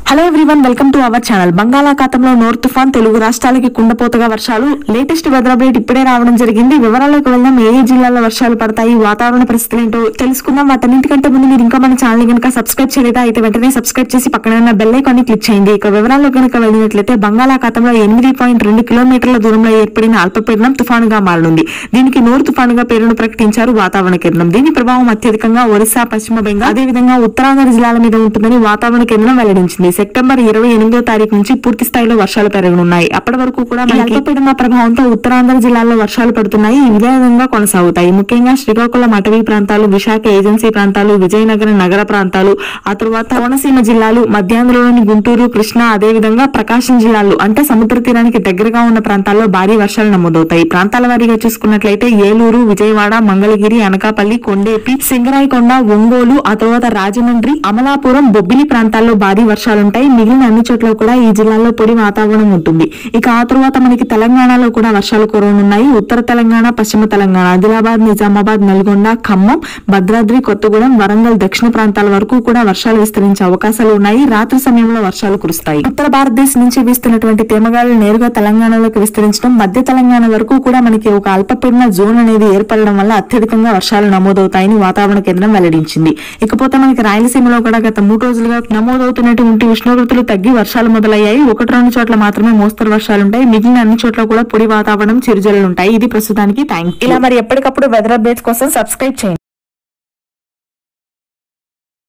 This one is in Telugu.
hello everyone welcome to our channel బంగాళాఖాతంలో నోర్ తుఫాన్ తెలుగు రాష్ట్రాలకి కుండపోతగా వర్షాలు లేటెస్ట్ వెదర్ అప్డేట్ ఇప్పుడే రావడం జరిగింది వివరాలకు వెళ్దాం ఏ ఏ జిల్లాలో వర్షాలు పడతాయి వాతావరణ పరిస్థితులు ఏంటో తెలుసుకుందాం వాటన్నిటికంటే ముందు మీరు ఇంకా మన ఛానల్ కనుక సబ్స్క్రైబ్ చేయలేదా అయితే వెంటనే సబ్స్క్రైబ్ చేసి పక్కన ఉన్న బెల్ ఐకాన్ ని క్లిక్ చేయండి ఇక వివరాల్లో కనుక వెళ్ళినట్లయితే బంగాళాఖాతంలో ఎనిమిది పాయింట్ రెండు కిలోమీటర్ల దూరంలో ఏర్పడిన అల్పపీడనం తుఫానుగా మారనుంది దీనికి నోరు తుఫానుగా పేరును ప్రకటించారు వాతావరణ కేంద్రం దీని ప్రభావం అత్యధికంగా ఒరిస్సా పశ్చిమ బెంగాల్ అదేవిధంగా ఉత్తరాంధ్ర జిల్లాల మీద ఉంటుందని వాతావరణ కేంద్రం వెల్లడించింది సెప్టెంబర్ ఇరవై ఎనిమిదో తారీఖు నుంచి పూర్తి స్థాయిలో వర్షాలు పెరగనున్నాయి అప్పటి వరకు కూడా ఈ అల్పపీడన ప్రభావంతో ఉత్తరాంధ్ర జిల్లాల్లో వర్షాలు పడుతున్నాయి ఈ ఇదే విధంగా కొనసాగుతాయి ముఖ్యంగా శ్రీకాకుళం అటవీ ప్రాంతాలు విశాఖ ఏజెన్సీ ప్రాంతాలు విజయనగరం నగర ప్రాంతాలు ఆ తరువాత కోనసీమ జిల్లాలు మధ్యాంధ్రలోని గుంటూరు కృష్ణా అదేవిధంగా ప్రకాశం జిల్లాలు అంటే సముద్ర తీరానికి దగ్గరగా ఉన్న ప్రాంతాల్లో భారీ వర్షాలు నమోదవుతాయి ప్రాంతాల వారీగా చూసుకున్నట్లయితే ఏలూరు విజయవాడ మంగళగిరి అనకాపల్లి కొండేపి సింగరాయకొండ ఒంగోలు ఆ తర్వాత రాజమండ్రి అమలాపురం బొబ్బిలి ప్రాంతాల్లో భారీ వర్షాలుంటాయి మిగిలిన అన్ని చోట్ల కూడా ఈ జిల్లాల్లో పొడి వాతావరణం ఉంటుంది ఇక ఆ తరువాత మనకి తెలంగాణలో కూడా వర్షాలు కురవనున్నాయి ఉత్తర తెలంగాణ పశ్చిమ తెలంగాణ ఆదిలాబాద్ నిజామాబాద్ నల్గొండ ఖమ్మం భద్రాద్రి కొత్తగూడెం వరంగల్ దక్షిణ ప్రాంతాల వరకు కూడా వర్షాలు విస్తరించే అవకాశాలు ఉన్నాయి రాత్రి సమయంలో వర్షాలు కురుస్తాయి ఉత్తర భారతదేశం నుంచి వీస్తున్నటువంటి తేమగాలు నేరుగా తెలంగాణలోకి విస్తరించడం మధ్య తెలంగాణ వరకు కూడా మనకి ఒక అల్పపీడన జోన్ అనేది ఏర్పడడం వల్ల అత్యధికంగా వర్షాలు నమోదవుతాయని వాతావరణ కేంద్రం వెల్లడించింది ఇకపోతే మనకి రాయలసీమలో కూడా గత మూడు రోజులుగా నమోదవుతున్నటువంటి ఉష్ణోగ్రతలు తగ్గి వర్షాలు మొదలయ్యాయి ఒకటి రెండు చోట్ల మాత్రమే మోస్తరు వర్షాలు ఉంటాయి మిగిలిన అన్ని చోట్ల కూడా పొడి వాతావరణం చిరుజల్లులు ఉంటాయి ఇది ప్రస్తుతానికి థ్యాంక్ ఇలా మరి ఎప్పటికప్పుడు వెదర్ అప్డేట్స్ కోసం సబ్స్క్రైబ్ చేయండి